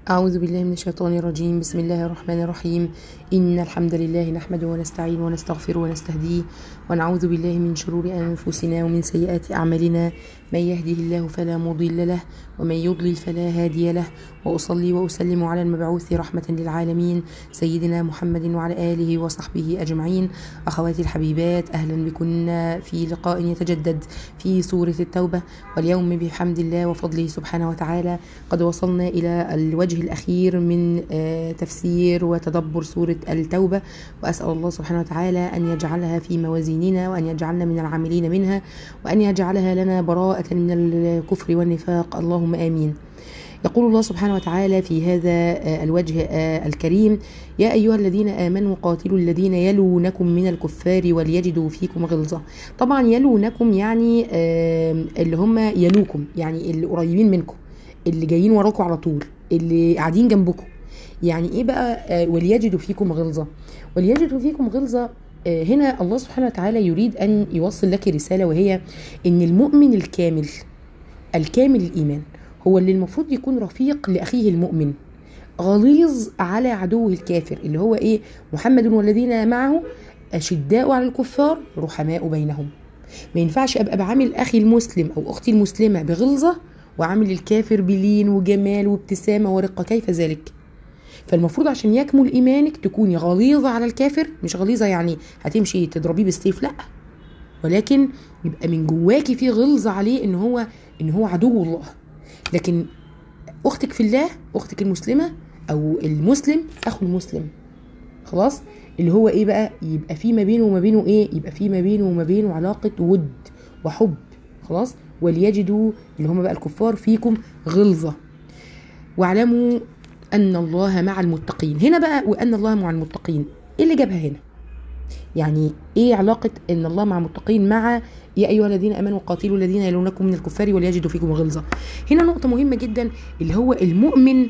أعوذ بالله من الشيطان الرجيم بسم الله الرحمن الرحيم إن الحمد لله نحمده ونستعين ونستغفره ونستهديه ونعوذ بالله من شرور أنفسنا ومن سيئات أعمالنا من يهده الله فلا مضل له ومن يضلل فلا هادي له وأصلي وأسلم على المبعوث رحمة للعالمين سيدنا محمد وعلى آله وصحبه أجمعين أخواتي الحبيبات أهلا بكن في لقاء يتجدد في سورة التوبة واليوم بحمد الله وفضله سبحانه وتعالى قد وصلنا إلى الوجه الأخير من تفسير وتدبر سورة التوبة وأسأل الله سبحانه وتعالى أن يجعلها في موازيننا وأن يجعلنا من العاملين منها وأن يجعلها لنا براءة من الكفر والنفاق اللهم آمين يقول الله سبحانه وتعالى في هذا الوجه الكريم يا أيها الذين آمنوا قاتلوا الذين يلونكم من الكفار وليجدوا فيكم غلظة طبعا يلونكم يعني اللي هم يلوكم يعني اللي قريبين منكم اللي جايين وراكم على طول اللي قاعدين جنبكم يعني ايه بقى وليجدوا فيكم غلظة وليجدوا فيكم غلظة هنا الله سبحانه وتعالى يريد أن يوصل لك رسالة وهي أن المؤمن الكامل الكامل الإيمان هو اللي المفروض يكون رفيق لأخيه المؤمن غليظ على عدوه الكافر اللي هو إيه محمد والذين معه أشداء على الكفار رحماء بينهم ما ينفعش أبقى بعامل أخي المسلم أو أختي المسلمة بغلظة وعامل الكافر بلين وجمال وابتسامة ورقة كيف ذلك فالمفروض عشان يكمل ايمانك تكوني غليظه على الكافر مش غليظه يعني هتمشي تضربيه بالسيف لا ولكن يبقى من جواكي في غلظه عليه ان هو ان هو عدو الله لكن اختك في الله اختك المسلمه او المسلم اخو المسلم خلاص اللي هو ايه بقى يبقى في ما بينه وما بينه ايه يبقى في ما بينه وما بينه علاقه ود وحب خلاص وليجدوا اللي هم بقى الكفار فيكم غلظه واعلموا أن الله مع المتقين هنا بقى وأن الله مع المتقين إيه اللي جابها هنا يعني إيه علاقة أن الله مع المتقين مع يا أيها الذين آمنوا قاتلوا الذين يلونكم من الكفار وليجدوا فيكم غلظة هنا نقطة مهمة جدا اللي هو المؤمن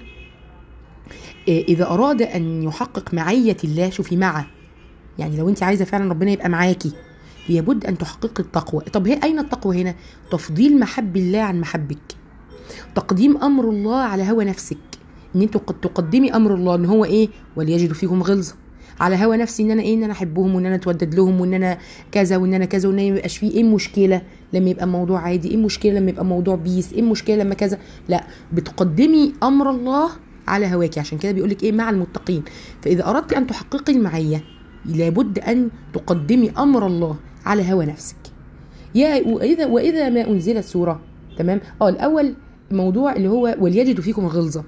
إذا أراد أن يحقق معية الله شوفي مع يعني لو أنت عايزة فعلا ربنا يبقى معاكي لابد أن تحققي التقوى طب هي أين التقوى هنا تفضيل محب الله عن محبك تقديم أمر الله على هوى نفسك ان انتوا قد تقدمي امر الله ان هو ايه وليجدوا فيكم غلظه على هوى نفسي ان انا ايه ان انا احبهم وان انا اتودد لهم وان انا كذا وان انا كذا وان ما يبقاش فيه ايه المشكله لما يبقى الموضوع عادي ايه المشكله لما يبقى الموضوع بيس ايه المشكله لما كذا لا بتقدمي امر الله على هواكي عشان كده بيقول لك ايه مع المتقين فاذا اردت ان تحققي المعيه لابد ان تقدمي امر الله على هوى نفسك يا واذا واذا ما انزلت سوره تمام اه الاول موضوع اللي هو وليجدوا فيكم غلظه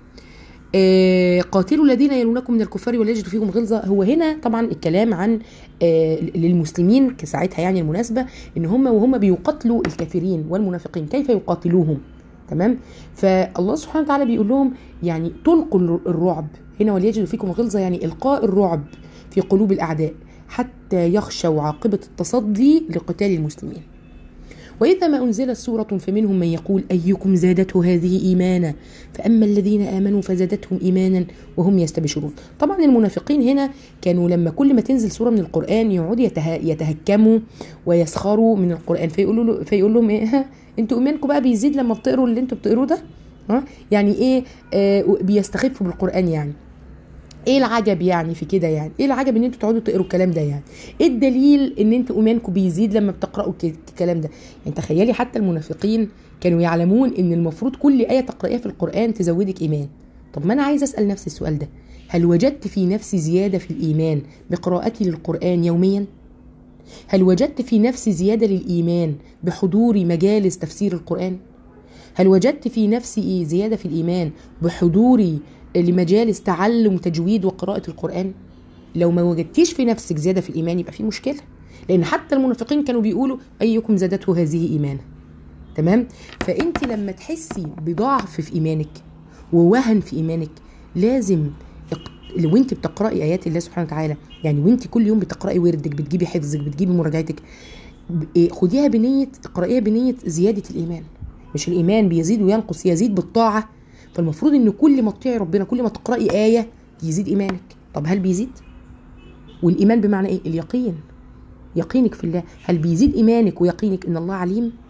آه قاتلوا الذين يلونكم من الكفار وليجدوا فيكم غلظه هو هنا طبعا الكلام عن آه للمسلمين كساعتها يعني المناسبه ان هم وهم بيقاتلوا الكافرين والمنافقين كيف يقاتلوهم تمام فالله سبحانه وتعالى بيقول لهم يعني تلقوا الرعب هنا وليجدوا فيكم غلظه يعني القاء الرعب في قلوب الاعداء حتى يخشوا عاقبه التصدي لقتال المسلمين وإذا ما أنزلت سورة فمنهم من يقول أيكم زادته هذه إيمانا فأما الذين آمنوا فزادتهم إيمانا وهم يستبشرون طبعا المنافقين هنا كانوا لما كل ما تنزل سورة من القرآن يقعدوا يته... يتهكموا ويسخروا من القرآن فيقولوا له فيقول لهم إيه ها انتوا إيمانكم بقى بيزيد لما بتقروا اللي انتوا بتقروه ده ها يعني إيه آه بيستخفوا بالقرآن يعني ايه العجب يعني في كده يعني ايه العجب ان انتوا تقعدوا تقروا الكلام ده يعني ايه الدليل ان انتوا ايمانكم بيزيد لما بتقراوا الكلام ده يعني تخيلي حتى المنافقين كانوا يعلمون ان المفروض كل ايه تقرايها في القران تزودك ايمان طب ما انا عايز اسال نفسي السؤال ده هل وجدت في نفسي زياده في الايمان بقراءتي للقران يوميا هل وجدت في نفسي زياده للايمان بحضور مجالس تفسير القران هل وجدت في نفسي زياده في الايمان بحضوري لمجالس تعلم تجويد وقراءة القرآن لو ما وجدتيش في نفسك زيادة في الإيمان يبقى في مشكلة لأن حتى المنافقين كانوا بيقولوا أيكم زادته هذه إيمانا تمام فأنت لما تحسي بضعف في إيمانك ووهن في إيمانك لازم لو انت بتقراي ايات الله سبحانه وتعالى يعني وانت كل يوم بتقراي وردك بتجيبي حفظك بتجيبي مراجعتك خديها بنيه اقرايها بنيه زياده الايمان مش الايمان بيزيد وينقص يزيد بالطاعه فالمفروض ان كل ما تطيعي ربنا كل ما تقراي ايه يزيد ايمانك طب هل بيزيد والايمان بمعنى ايه اليقين يقينك في الله هل بيزيد ايمانك ويقينك ان الله عليم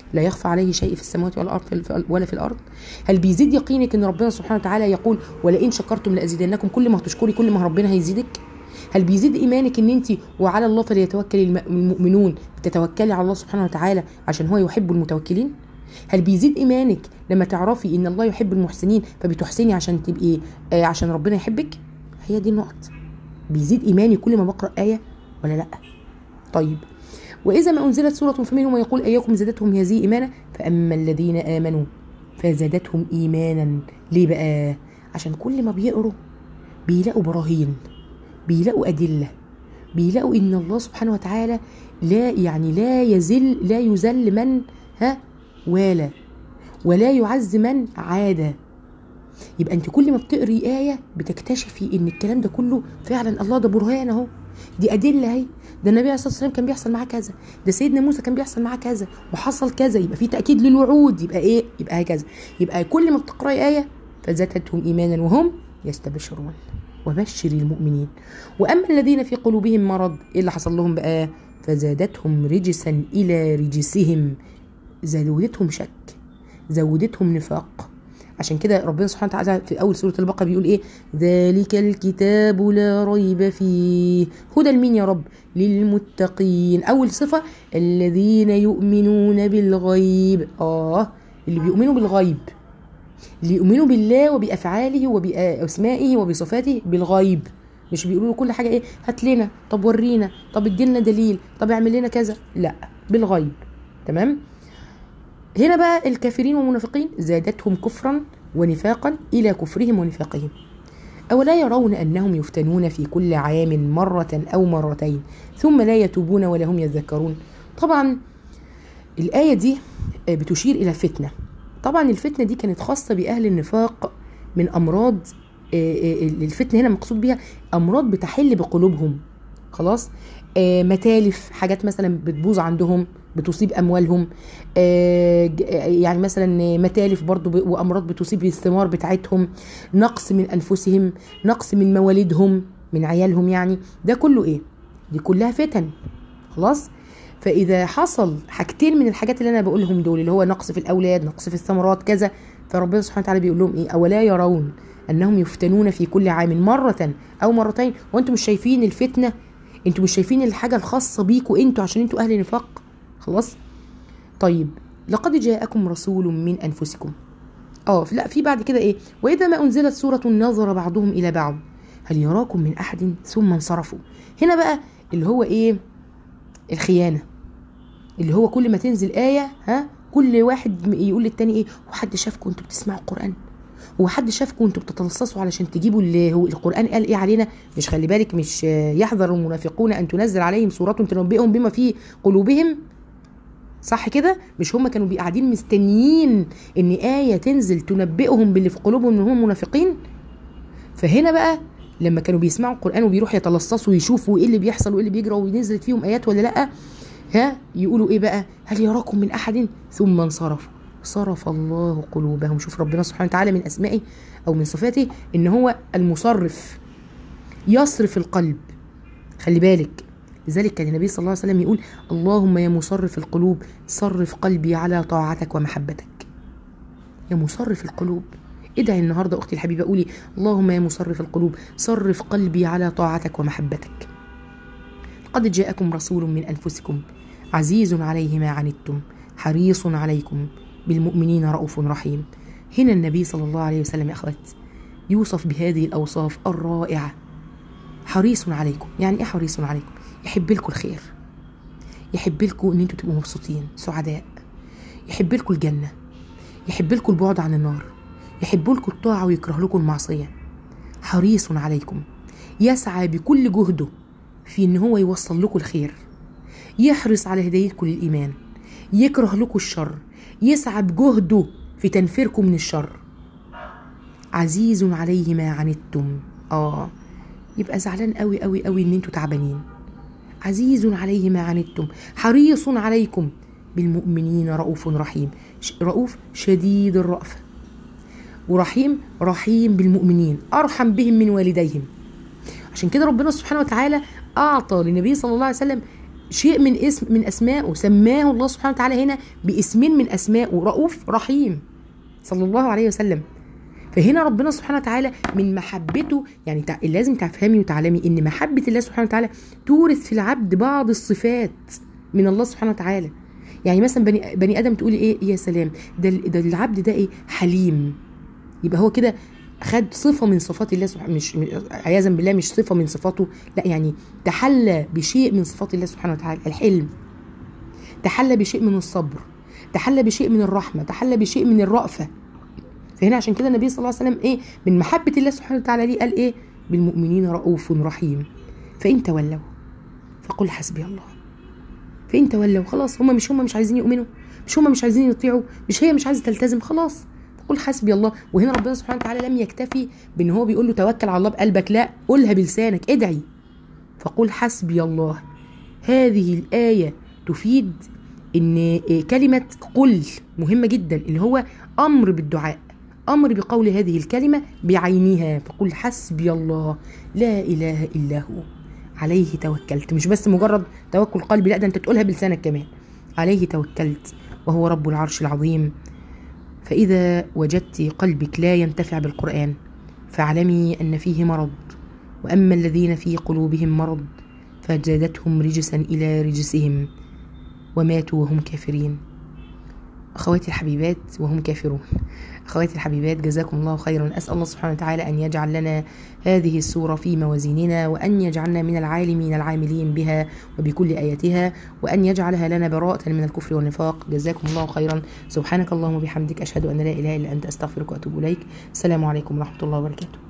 لا يخفى عليه شيء في السماوات ولا الارض في- ولا في الارض هل بيزيد يقينك ان ربنا سبحانه وتعالى يقول ولئن شكرتم لازيدنكم كل ما تشكري كل ما ربنا هيزيدك هل بيزيد ايمانك ان انت وعلى الله فليتوكل الم- المؤمنون بتتوكلي على الله سبحانه وتعالى عشان هو يحب المتوكلين هل بيزيد ايمانك لما تعرفي ان الله يحب المحسنين فبتحسني عشان تبقي آه عشان ربنا يحبك هي دي النقط بيزيد ايماني كل ما بقرا ايه ولا لا طيب واذا ما انزلت سوره فمنهم من يقول ايكم زادتهم هذه ايمانا فاما الذين امنوا فزادتهم ايمانا ليه بقى عشان كل ما بيقروا بيلاقوا براهين بيلاقوا ادله بيلاقوا ان الله سبحانه وتعالى لا يعني لا يزل لا يذل من ها والى ولا يعز من عاد يبقى انت كل ما بتقري ايه بتكتشفي ان الكلام ده كله فعلا الله ده برهان اهو دي ادله اهي ده النبي عليه الصلاه والسلام كان بيحصل معاه كذا ده سيدنا موسى كان بيحصل معاه كذا وحصل كذا يبقى في تاكيد للوعود يبقى ايه يبقى هكذا يبقى كل ما بتقراي ايه فزادتهم ايمانا وهم يستبشرون وبشر المؤمنين واما الذين في قلوبهم مرض ايه اللي حصل لهم بقى فزادتهم رجسا الى رجسهم زودتهم شك زودتهم نفاق عشان كده ربنا سبحانه وتعالى في اول سوره البقره بيقول ايه ذلك الكتاب لا ريب فيه هدى لمين يا رب للمتقين اول صفه الذين يؤمنون بالغيب اه اللي بيؤمنوا بالغيب اللي يؤمنوا بالله وبافعاله وباسمائه وبصفاته بالغيب مش بيقولوا له كل حاجه ايه هات لنا طب ورينا طب ادينا دليل طب اعمل لنا كذا لا بالغيب تمام هنا بقى الكافرين والمنافقين زادتهم كفرا ونفاقا الى كفرهم ونفاقهم أولا يرون أنهم يفتنون في كل عام مرة أو مرتين ثم لا يتوبون ولا هم يذكرون طبعا الآية دي بتشير إلى فتنة طبعا الفتنة دي كانت خاصة بأهل النفاق من أمراض الفتنة هنا مقصود بها أمراض بتحل بقلوبهم خلاص آه متالف حاجات مثلا بتبوظ عندهم بتصيب اموالهم آه يعني مثلا متالف برضو وامراض بتصيب الثمار بتاعتهم نقص من انفسهم نقص من مواليدهم من عيالهم يعني ده كله ايه دي كلها فتن خلاص فاذا حصل حاجتين من الحاجات اللي انا بقولهم دول اللي هو نقص في الاولاد نقص في الثمرات كذا فربنا سبحانه وتعالى بيقول لهم ايه اولا يرون انهم يفتنون في كل عام مره او مرتين وانتم مش شايفين الفتنه انتوا مش شايفين الحاجه الخاصه بيكوا انتوا عشان انتوا اهل نفاق خلاص طيب لقد جاءكم رسول من انفسكم اه لا في بعد كده ايه واذا ما انزلت سوره نظر بعضهم الى بعض هل يراكم من احد ثم انصرفوا هنا بقى اللي هو ايه الخيانه اللي هو كل ما تنزل ايه ها كل واحد يقول للتاني ايه وحد شافكم انتوا بتسمعوا القران هو حد شافكم انتوا بتتلصصوا علشان تجيبوا اللي هو القران قال ايه علينا مش خلي بالك مش يحذر المنافقون ان تنزل عليهم سوره تنبئهم بما في قلوبهم صح كده مش هم كانوا قاعدين مستنيين ان ايه تنزل تنبئهم باللي في قلوبهم ان هم منافقين فهنا بقى لما كانوا بيسمعوا القران وبيروحوا يتلصصوا ويشوفوا ايه اللي بيحصل وايه اللي بيجرى ونزلت فيهم ايات ولا لا ها يقولوا ايه بقى هل يراكم من احد ثم انصرفوا صرف الله قلوبهم شوف ربنا سبحانه وتعالى من اسمائه او من صفاته ان هو المصرف يصرف القلب خلي بالك لذلك كان النبي صلى الله عليه وسلم يقول اللهم يا مصرف القلوب صرف قلبي على طاعتك ومحبتك يا مصرف القلوب ادعي النهارده اختي الحبيبه قولي اللهم يا مصرف القلوب صرف قلبي على طاعتك ومحبتك قد جاءكم رسول من انفسكم عزيز عليه ما عنتم حريص عليكم بالمؤمنين رؤوف رحيم هنا النبي صلى الله عليه وسلم يا اخوات يوصف بهذه الاوصاف الرائعه حريص عليكم يعني ايه حريص عليكم يحب لكم الخير يحب لكم ان انتوا تبقوا مبسوطين سعداء يحب لكم الجنه يحب لكم البعد عن النار يحب لكم الطاعه ويكره لكم المعصيه حريص عليكم يسعى بكل جهده في ان هو يوصل لكم الخير يحرص على هدايتكم للايمان يكره لكم الشر يسعى بجهده في تنفيركم من الشر عزيز عليه ما عنتم اه يبقى زعلان قوي قوي قوي ان انتوا تعبانين عزيز عليه ما عنتم حريص عليكم بالمؤمنين رؤوف رحيم رؤوف شديد الرأفة ورحيم رحيم بالمؤمنين أرحم بهم من والديهم عشان كده ربنا سبحانه وتعالى أعطى للنبي صلى الله عليه وسلم شيء من اسم من اسمائه سماه الله سبحانه وتعالى هنا باسمين من اسمائه رؤوف رحيم صلى الله عليه وسلم فهنا ربنا سبحانه وتعالى من محبته يعني تع- لازم تفهمي وتعلمي ان محبه الله سبحانه وتعالى تورث في العبد بعض الصفات من الله سبحانه وتعالى يعني مثلا بني, بني ادم تقولي ايه يا سلام ده ال- ده العبد ده ايه حليم يبقى هو كده خد صفه من صفات الله سبحانه مش مش- عياذا بالله مش صفه من صفاته لا يعني تحلى بشيء من صفات الله سبحانه وتعالى الحلم تحلى بشيء من الصبر تحلى بشيء من الرحمه تحلى بشيء من الرأفه فهنا عشان كده النبي صلى الله عليه وسلم ايه من محبه الله سبحانه وتعالى ليه قال ايه بالمؤمنين رؤوف رحيم فان تولوا فقل حسبي الله فان تولوا خلاص هم مش هم مش عايزين يؤمنوا مش هم مش عايزين يطيعوا مش هي مش عايزه تلتزم خلاص فقل حسبي الله وهنا ربنا سبحانه وتعالى لم يكتفي بان هو بيقول له توكل على الله بقلبك لا قولها بلسانك ادعي فقل حسبي الله هذه الآية تفيد ان كلمة قل مهمة جدا اللي هو امر بالدعاء امر بقول هذه الكلمة بعينها فقل حسبي الله لا اله الا هو عليه توكلت مش بس مجرد توكل قلبي لا ده انت تقولها بلسانك كمان عليه توكلت وهو رب العرش العظيم فإذا وجدت قلبك لا ينتفع بالقرآن فاعلمي أن فيه مرض وأما الذين في قلوبهم مرض فزادتهم رجسا إلى رجسهم وماتوا وهم كافرين أخواتي الحبيبات وهم كافرون أخواتي الحبيبات جزاكم الله خيرا أسأل الله سبحانه وتعالى أن يجعل لنا هذه السورة في موازيننا وأن يجعلنا من العالمين العاملين بها وبكل آياتها وأن يجعلها لنا براءة من الكفر والنفاق جزاكم الله خيرا سبحانك اللهم وبحمدك أشهد أن لا إله إلا أنت أستغفرك وأتوب إليك السلام عليكم ورحمة الله وبركاته